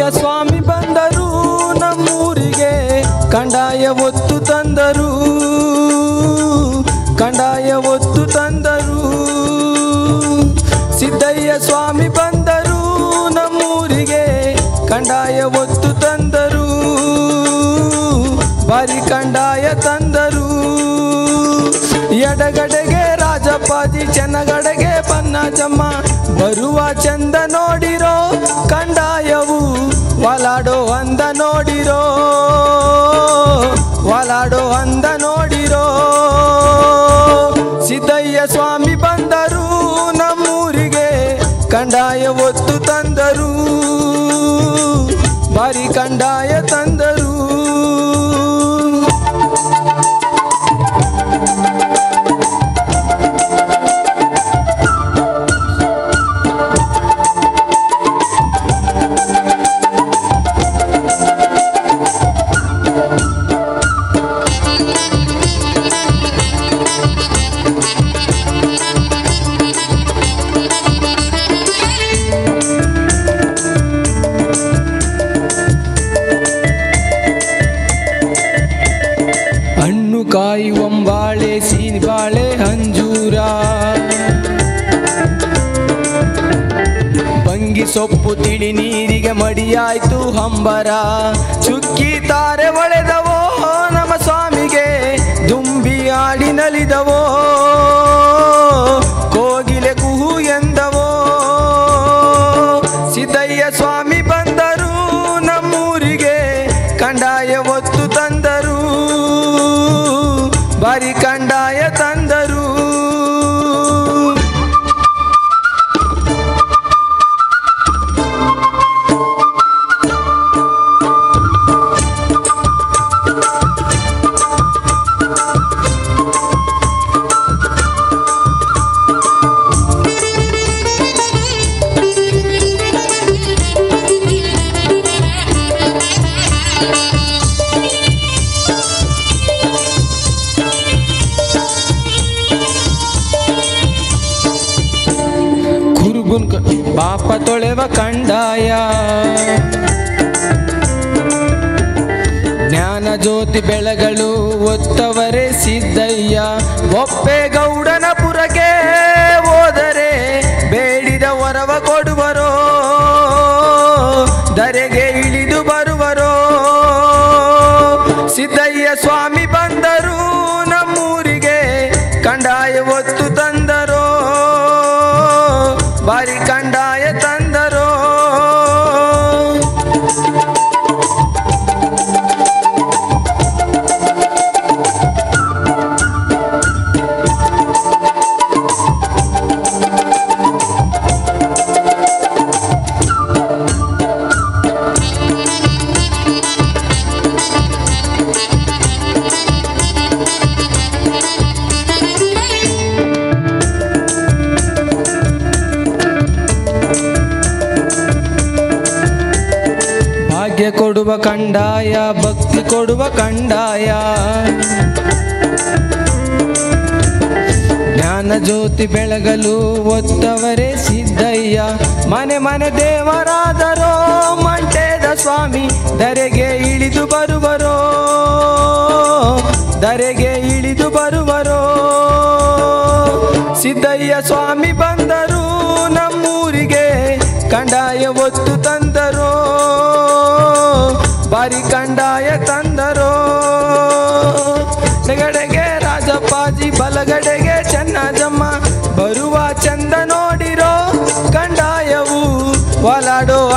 ಸಿದ್ದಯ್ಯ ಸ್ವಾಮಿ ಬಂದರು ನಮ್ಮೂರಿಗೆ ಕಂಡಾಯ ಒತ್ತು ತಂದರು ಕಂಡಾಯ ಒತ್ತು ತಂದರು ಸಿದ್ದಯ್ಯ ಸ್ವಾಮಿ ಬಂದರು ನಮ್ಮೂರಿಗೆ ಕಂಡಾಯ ಒತ್ತು ತಂದರು ಬಾರಿ ಕಂಡಾಯ ತಂದರು ಎಡಗಡೆಗೆ ರಾಜಪ್ಪಾಜಿ ಚೆನ್ನಗಡೆಗೆ ಬನ್ನಜಮ್ಮ ಬರುವ ಚಂದ ನೋಡಿರೋ ಕಂಡಾಯವು ಒಲಾಡೋ ಅಂದ ನೋಡಿರೋ ಒಲಾಡೋ ಅಂದ ನೋಡಿರೋ ಸಿದ್ದಯ್ಯ ಸ್ವಾಮಿ ಬಂದರು ನಮ್ಮೂರಿಗೆ ಕಂಡಾಯ ಒತ್ತು ತಂದರು ಬಾರಿ ಕಂಡಾಯ ತಂದರು ಹಣ್ಣು ಕಾಯಿ ಒಂಬಾಳೆ ಸೀನಿಬಾಳೆ ಅಂಜೂರ ಬಂಗಿ ಸೊಪ್ಪು ತಿಳಿ ನೀರಿಗೆ ಮಡಿಯಾಯ್ತು ಹಂಬರ ಚುಕ್ಕಿ ತಾರೆ ಒಳೆದವೋ ನಮ್ಮ ಸ್ವಾಮಿಗೆ ದುಂಬಿ ಆಡಿ ನಲಿದವೋ ಕೋಗಿಲೆ ಕುಹು ಎಂದವೋ ಸಿದ್ದಯ್ಯ ಸ್ವಾಮಿ ಬಂದರು ನಮ್ಮೂರಿಗೆ ಕಂಡಾಯ ಒತ್ತು ತಂದರು ಬಾರಿ ಕಂಡಾಯ ತಂದರು ಕುರುಬುನ್ ಕ- ಪಾಪ ತೊಳೆವ ಕಂಡಾಯ ಜ್ಞಾನ ಜ್ಯೋತಿ ಬೆಳಗಳು ಒತ್ತವರೇ ಸಿದ್ದಯ್ಯ ಒಪ್ಪೆ ಗೌಡನ ಪುರಕ್ಕೆ ಹೋದರೆ ಬೇಡಿದ ವರವ ಕೊಡುವರೋ ಧರೆಗೆ ಇಳಿದು ಬರುವರೋ ಸಿದ್ದಯ್ಯ ಸ್ವಾಮಿ ಬಂದರು ನಮ್ಮೂರಿಗೆ ಕಂಡಾಯ ಒತ್ತು ತಂದರೋ ಬಾರಿ ಕಂಡಾಯ ತಂದರೋ ಭಾಗ್ಯ ಕೊಡುವ ಕಂಡಾಯ ಭಕ್ತಿ ಕೊಡುವ ಕಂಡಾಯ ಜ್ಞಾನ ಜ್ಯೋತಿ ಬೆಳಗಲು ಒತ್ತವರೇ ಸಿದ್ದಯ್ಯ ಮನೆ ಮನೆ ದೇವರಾದರೋ ಮಂಟೇದ ಸ್ವಾಮಿ ಧರೆಗೆ ಇಳಿದು ಬರುವರೋ ಧರೆಗೆ ಇಳಿದು ಬರುವರೋ ಸಿದ್ದಯ್ಯ ಸ್ವಾಮಿ ಬಂದರು ನಮ್ಮೂರಿಗೆ ಕಂಡಾಯ ಒತ್ತು ತಂದರೋ ಬಾರಿ ಕಂಡಾಯ ತಂದರೋ ಎಡಗಡೆಗೆ ರಾಜಪ್ಪಾಜಿ ಬಲಗಡೆಗೆ ಚೆನ್ನಜಮ್ಮ ಬರುವ ಚಂದ ನೋಡಿರೋ ಕಂಡಾಯವು ಒಲಾಡೋ